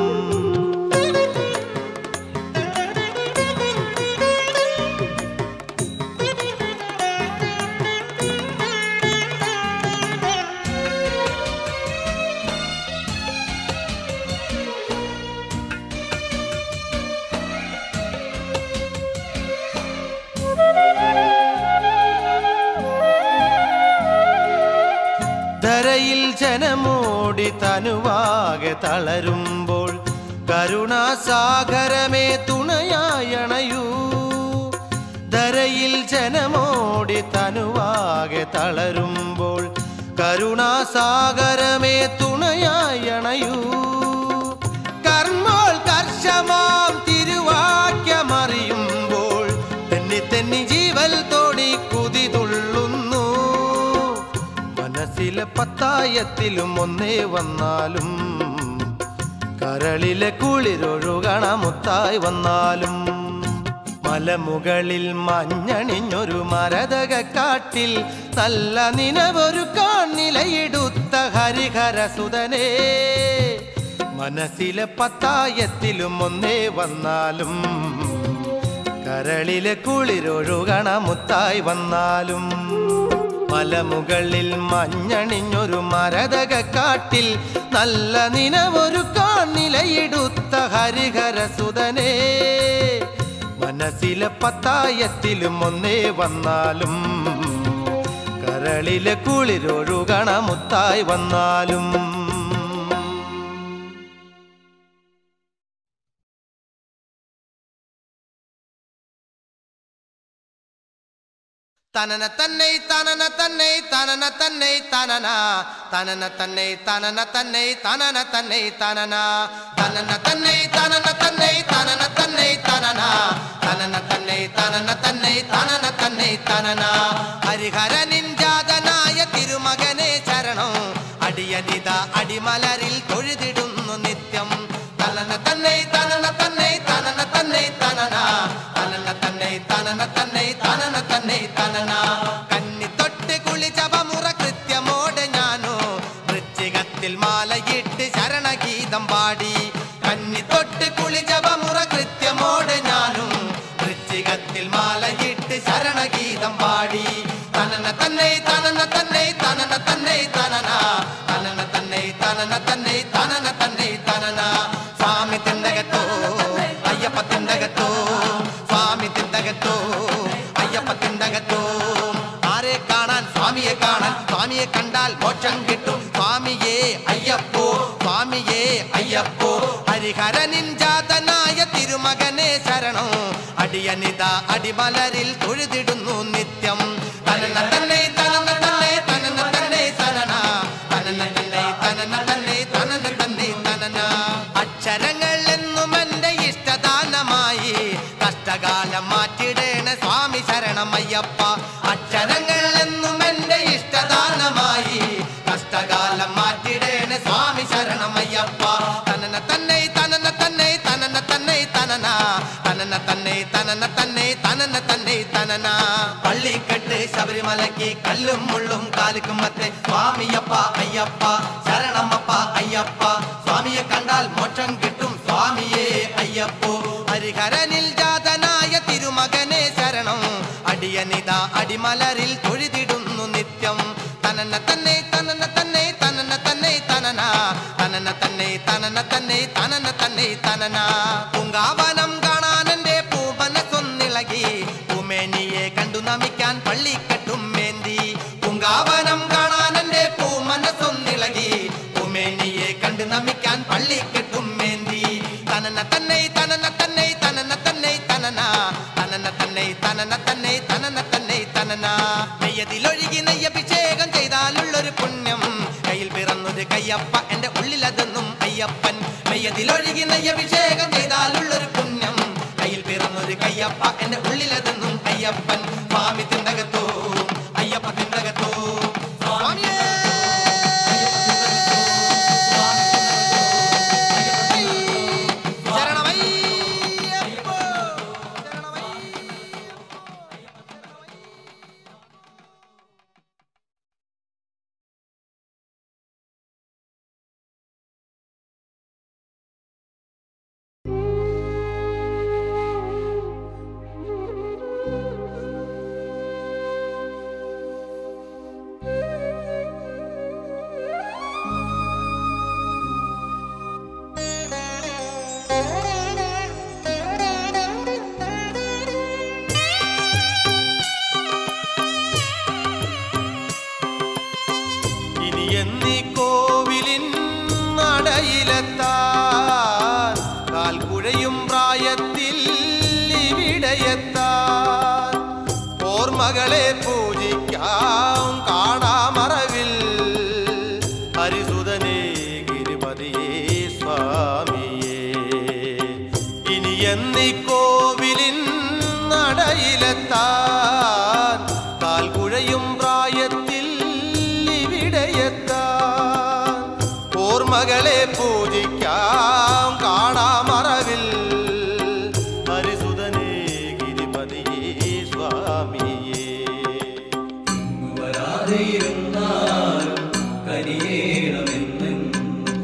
ധരയിൽ ജനമോടി തനുവാകെ തളരുമ്പോൾ കരുണാസാഗരമേ തുണയായണയൂ ധരയിൽ ജനമോടി തനുവാകെ തളരുമ്പോൾ കരുണാസാഗരമേ തുണയായണയൂ കർമ്മോൾ കർശമാം തിരുവാക്യമറിയുമ്പോൾ തെന്നി തെന്നി ജീവൽ തോടി കുതി തുള്ളുന്നു മനസ്സിലെ പത്തായത്തിലും ഒന്നേ വന്നാലും കരളിലെ കുളിരൊഴുകണ മുത്തായി വന്നാലും മലമുകളിൽ മഞ്ഞണിഞ്ഞൊരു മരതക കാട്ടിൽ നല്ല നിനവൊരു കാണിലയെടുത്ത ഹരിഹരസുതനെ മനസ്സിലെ പത്തായത്തിലും ഒന്നേ വന്നാലും കരളിലെ കുളിരൊഴുകണ മുത്തായി വന്നാലും മലമുകളിൽ മഞ്ഞണിഞ്ഞൊരു മരതക കാട്ടിൽ നല്ല നിനവൊരു കാണിലയെടുത്ത ഹരിഹരസുതനെ മനസ്സിലെ പത്തായത്തിലും ഒന്നേ വന്നാലും കരളിലെ കുളിരൊഴുകണ മുത്തായി വന്നാലും തനന തന്നെ തനന തന്നെ തനന തന്നെ തനന തനന തന്നെ തനന തന്നെ തനന തന്നെ തനന തനന തന്നെ തനന തന്നെ തനന തന്നെ തനന തനന തന്നെ തനന തന്നെ തനന തന്നെ തനന ഹരിഹരനിൻ ജാതനായ തിരുമകനെ ശരണം അടിയനിത അടിമലരിൽ തൊഴുതിടുന്നു നിത്യം തനന തന്നെ തനന തന്നെ തനന തന്നെ തനന തനന തന്നെ തനന തന്നെ തനന തന്നെ തനന കന്നി തൊട്ട് കുളിച്ചവമുറ കൃത്യമോടെ ഞാനോ വൃശ്ചികത്തിൽ മാലയിട്ട് ശരണഗീതം പാടി കന്നി തൊട്ട് കുളിച്ചവമുറ കൃത്യമോടെ ഞാനും വൃശ്ചികത്തിൽ മാലയിട്ട് ശരണഗീതം പാടി തനന തന്നെ തനന തന്നെ തനന തന്നെ തനന തനന തന്നെ തനന തന്നെ തനന തന്നെ തനന സ്വാമി തിണ്ടകത്തോ അയ്യപ്പ തിണ്ടകത്തോ സ്വാമി തിണ്ടകത്തോ കണ്ടാൽ മോക്ഷം കിട്ടും സ്വാമിയേ അയ്യപ്പോ സ്വാമിയേ അയ്യപ്പോ ഹരിഹരനിൻ ജാതനായ തിരുമകനെ ശരണം അടിയനിത അടിമലരിൽ തൊഴുതിടുന്നു നിത്യം തനന തന്നെ തനന തന്നെ തനന തന്നെ തനന തനന തന്നെ തനന തന്നെ തനന തന്നെ തനന അക്ഷരങ്ങൾ എന്നും എന്റെ ഇഷ്ടദാനമായി കഷ്ടകാലം മാറ്റിടേണ സ്വാമി ശരണമയ്യപ്പ അക്ഷരങ്ങൾ എന്നും എന്റെ ഇഷ്ടദാനമായി കഷ്ടകാലം മാറ്റിടേണ സ്വാമി ശരണമയ്യപ്പ തനന തന്നെ തനന തന്നെ തനന തന്നെ തനന തനന തന്നെ തനന തന്നെ തനന തന്നെ തനന പള്ളിക്കെട്ട് ശബരിമലയ്ക്ക് കല്ലും മുള്ളും കാലിക്കും മത്തെ സ്വാമിയപ്പ അയ്യപ്പ ശരണമപ്പ അയ്യപ്പ സ്വാമിയെ കണ്ടാൽ മോക്ഷം കിട്ടും സ്വാമിയേ അയ്യപ്പോ ഹരിഹരനിൽ ജാതനായ തിരുമകനെ ശരണം അടിയനിത അടിമലരിൽ തൊഴുതിടുന്നു നിത്യം തനന തന്നെ തനന തന്നെ തനന തന്നെ തനന തനന തന്നെ തനന തന്നെ തനന തന്നെ തനന പൂങ്കാവനം കാണാൻ എന്റെ പൂമനസ്സൊന്നിളകി പൂമേനിയെ കണ്ടു നമിക്കാൻ പള്ളിക്കെട്ടും മേന്തി പൂങ്കാവനം കാണാൻ എന്റെ പൂമനസ്സൊന്നിളകി പൂമേനിയെ കണ്ടു നമിക്കാൻ പള്ളിക്കെട്ടും മേന്തി തനന തന്നെ തനന തന്നെ തനന തന്നെ തനന തനന തന്നെ തനന തന്നെ തനന തന്നെ തനന നെയ്യതിലൊഴുകി നെയ്യഭിഷേകം ചെയ്താലുള്ളൊരു പുണ്യം കയ്യിൽ പിറന്നൊരു കയ്യപ്പ എന്റെ ഉള്ളിലതെന്നും അയ്യപ്പൻ നെയ്യതിലൊഴുകി നെയ്യഭിഷേകം ചെയ്താലുള്ളൊരു പുണ്യം കയ്യിൽ പിറന്നൊരു കയ്യപ്പ എന്റെ ഉള്ളിലതെന്നും അയ്യപ്പൻ സ്വാമി തിണ്ടകത്തോ അയ്യപ്പ തിണ്ടകത്തോ സ്വാമിയേ ശരണമയ്യപ്പോ ഇനി എന്നീ കോവിലിൻ നടയിലെത്താൻ കാൽക്കുഴയും പ്രായത്തിൽ ഇവിടെയെത്താൻ ഓർമ്മകളെ പൂജിക്കാം കാണാമറവിൽ ഹരിസുതനേ ഗിരിപതിയേ സ്വാമിയേ ഇനി എന്നീ കോവിലിൻ നടയിലെത്താൻ കാൽക്കുഴയും പ്രായത്തിൽ ഇവിടെയെത്താൻ ഓർമ്മകളെ പൂജിക്കാം കാണാമറവിൽ ഹരിസുതനേ ഗിരിപതിയേ സ്വാമിയേ വരാതെയിരുന്നാലും കനിയേണമെന്നെന്നും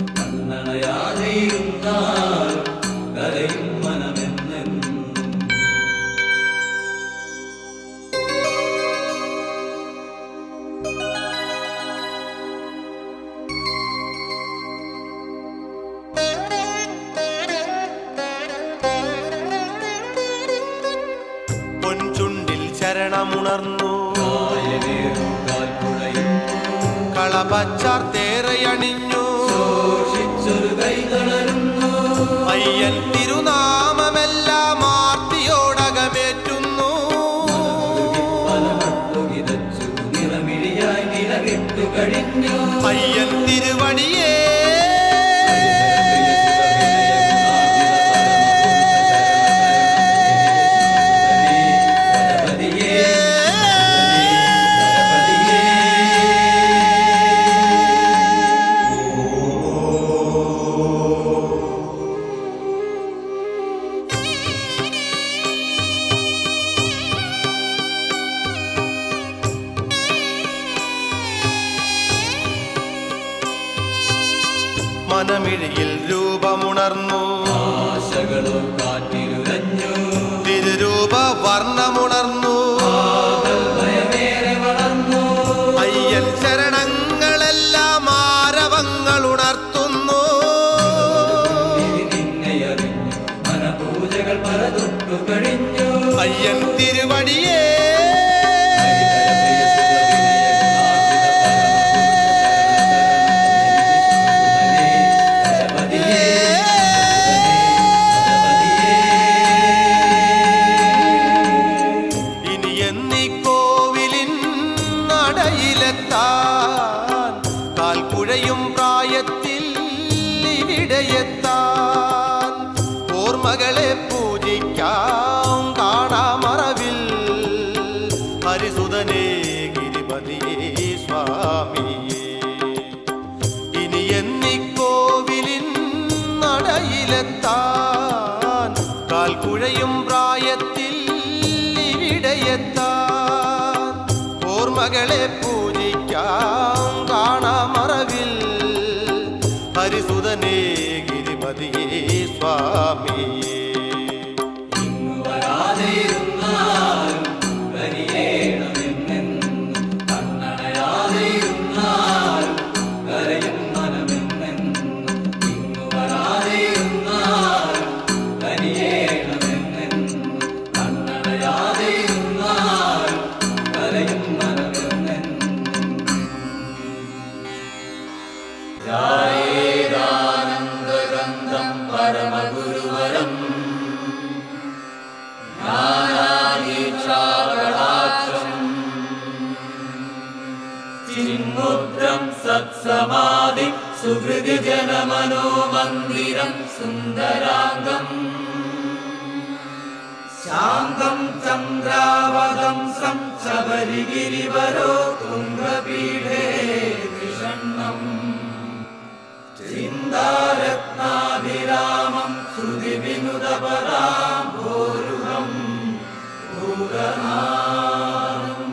കണ്ണണയാതെയിരുന്നാലും കരയും മനമെന്നെന്നും പൊൻചുണ്ടിൽ ശരണമുണർന്നു കായലേറും കാൽപ്പുഴയും കളപച്ചാർത്തേറയണിഞ്ഞു ഘോഷിച്ചൊരു കൈ തളരുന്നു അയ്യൻ തിരുനാമമെല്ലാം ആർത്തിയോടകമേറ്റുന്നു പലമട്ടു കിതച്ചു നിറമിഴിയായി നിലവിട്ടു കഴിഞ്ഞു അയ്യൻ തിരുവടിയേ മനമിഴിയിൽ രൂപമുണർന്നു ആശകളോ കാറ്റിലുലഞ്ഞു തിരുരൂപ വർണ്ണമുണർന്നു ഭയമേറെ വളർന്നു അയ്യൻ ശരണങ്ങളെല്ലാം ആരവങ്ങൾ ഉണർത്തുന്നു നിന്നെ അറിഞ്ഞു മനപൂജകൾ പലതൊട്ടു കഴിഞ്ഞു അയ്യൻ തിരുവടിയേ ഓർമ്മകളെ പൂജിക്കാം കാണാമറവിൽ ഹരിസുതനേ ഗിരിപതിയേ സ്വാമിയേ ഇനി എന്നിക്കോവിലിൻ നടയിലെത്താൻ കാൽക്കുഴയും പ്രായത്തിൽ ഇവിടെയെത്താൻ ഓർമ്മകളെ പൂജിക്കാം കാണാമറവിൽ ഹരിസുതനേ ഗിരിപതിയേ സ്വാമിയേ ചിന്മുദ്രം സത്സമാധി സുഹൃതി ജനമനോമന്ദിരം സുന്ദരാംഗം ശാന്തം ചന്ദ്രാവതം സം ശബരിഗിരിവരോ തുംഗപീഠേ ത്രിഷണ്ണം ചിന്താരത്നാഭിരാമം ശ്രുതി വിനുതപരാം ഭോരുഹം ഭൂഗനാദം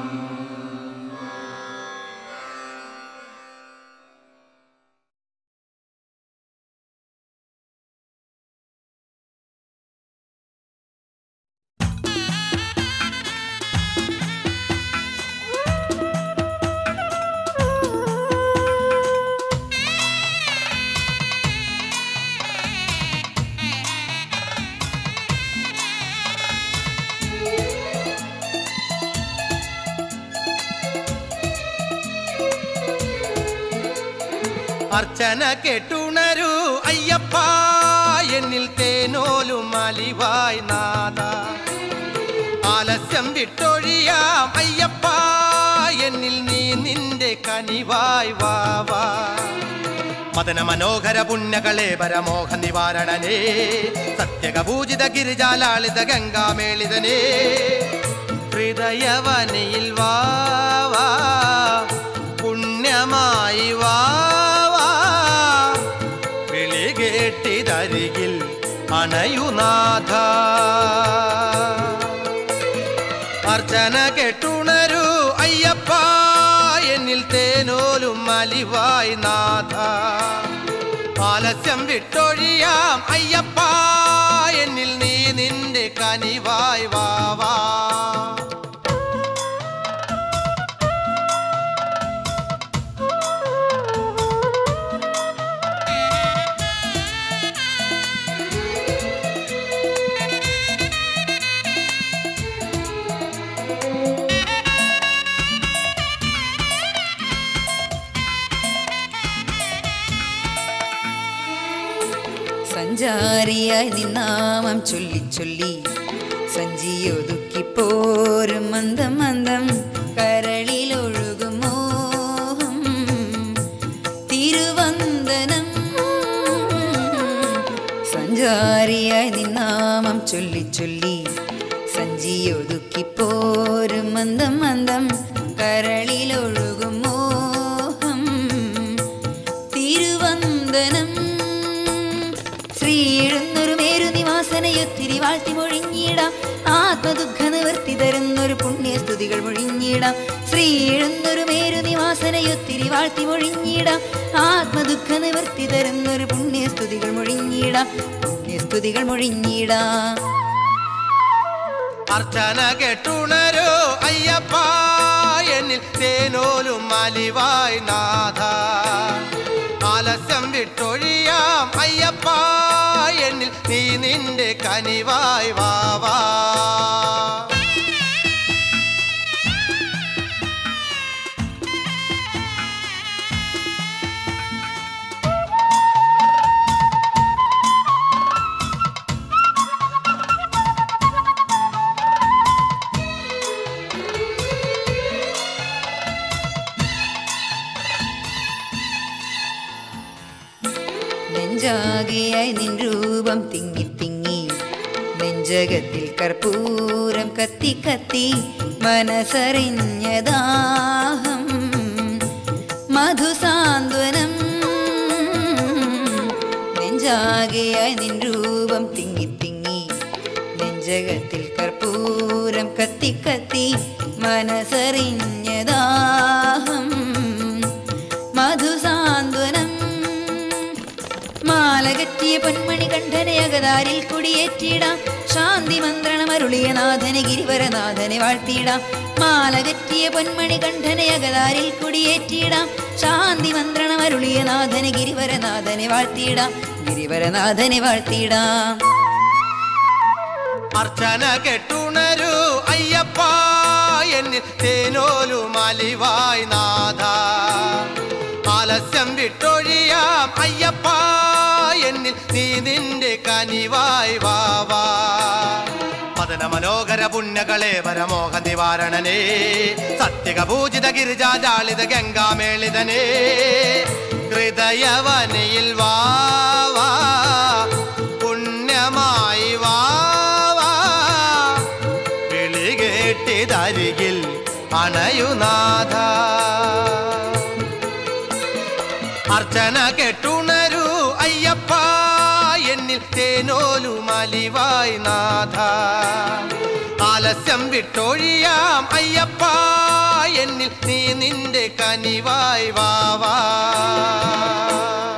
അർച്ചന കേട്ടുണരൂ അയ്യപ്പ എന്നിൽ തേനോലും അലിവായ് നാദ ആലസ്യം വിട്ടൊഴിയാം അയ്യപ്പ എന്നിൽ നീ നിന്റെ കനിവായ് വാവാ മദന മനോഹര പുണ്യകളെ പരമോഹ നിവാരണനേ സത്യകപൂജിത ഗിരിജാലാളിത ഗംഗാമേളിതനേ ഹൃദയവനയിൽ വാവാ പുണ്യമായി വാവാ വിളി കേട്ടിതരികിൽ അണയുനാഥ അർച്ചന കെട്ടുണരൂ അയ്യപ്പ എന്നിൽ തേനോലും അലിവായി നാഥ ആലസ്യം വിട്ടൊഴിയാം അയ്യപ്പ എന്നിൽ നീ നിന്റെ കനിവായി വാവാ സഞ്ചാരിയായി നിന്നാമം ചൊല്ലി ചൊല്ലി സഞ്ചിയൊതുക്കി പോരും മന്ദം മന്ദം കരളിലൊഴുകും മോഹം തിരുവന്ദനം സഞ്ചാരിയായി നിന്നാമം ചൊല്ലി ചൊല്ലി സഞ്ചിയൊതുക്കി പോരും മന്ദം മന്ദം കരളിലൊഴുകും മോഹം തിരുവന്ദനം ശ്രീഴുന്നൊരു മേരു നിവാസനയൊത്തിരി വാഴ്ത്തി മൊഴിഞ്ഞിടാം ആത്മദുഃഖ നിവർത്തി തരുന്നൊരു പുണ്യസ്തുതികൾ മൊഴിഞ്ഞിടാം ശ്രീഴുന്നൊരു മേരു നിവാസനയൊത്തിരി വാഴ്ത്തി മൊഴിഞ്ഞിടാം ആത്മദുഃഖ നിവർത്തി തരുന്നൊരു പുണ്യസ്തുതികൾ മൊഴിഞ്ഞിടാം പുണ്യസ്തുതികൾ മൊഴിഞ്ഞിടാം അർച്ചന കെട്ടുണരോ അയ്യപ്പ എന്നിൽ തേനോലും അലിവായ് നാഥ ആലസ്യം വിട്ടൊഴിയാം അയ്യപ്പ എന്നിൽ നീ നിന്റെ കനിവായ് വാവാ നെഞ്ചാകെയായി നിൻ രൂപം തിങ്ങി തിങ്ങി നെഞ്ചകത്തിൽ കർപ്പൂരം കത്തി കത്തി മനസ്സറിഞ്ഞതാഹം മധുസാന്ത്വനം നെഞ്ചാകെയായി നിൻ രൂപം തിങ്ങി തിങ്ങി നെഞ്ചകത്തിൽ കർപ്പൂരം കത്തി കത്തി മനസ്സറിഞ്ഞതാഹം മധുസാന്ത്വനം മാലകറ്റിയ പൊന്മണി കണ്ഠനെ അകതാരിൽ കുടിയേറ്റിടാം ശാന്തി മന്ത്രണമരുളിയ നാഥനെ ഗിരിവരനാഥനെ വാഴ്ത്തിയിടാം മാലകറ്റിയ പൊന്മണി കണ്ഠനെ അകതാരിൽ കുടിയേറ്റിടാം ശാന്തി മന്ത്രണമരുളിയ നാഥനെ ഗിരിവരനാഥനെ വാഴ്ത്തിയിടാം ഗിരിവരനാഥനെ വാഴ്ത്തിയിടാം അർച്ചന കെട്ടുണരൂ അയ്യപ്പ എന്നിൽ തേനോലു മലിവായ് നാഥ ആലസ്യം വിട്ടൊഴിയാം അയ്യപ്പ എന്നിൽ നീ നിന്റെ കനിവായ് വാവാ പതന മനോഹര പുണ്യകളെ പരമോഹ നിവാരണനേ സത്യക പൂജിത ഗിരിജാജാളിത ഗംഗാമേളിതനേ ഹൃദയവനയിൽ വാവാ പുണ്യമായി വാവാ വിളി കേട്ടിതരികിൽ അണയുനാഥ അർച്ചന കെട്ടുണരൂ അയ്യപ്പ എന്നിൽ തേനോലു മലിവായ് നാഥ ആലസ്യം വിട്ടൊഴിയാം അയ്യപ്പ എന്നിൽ നീ നിന്റെ കനിവായ് വാവാ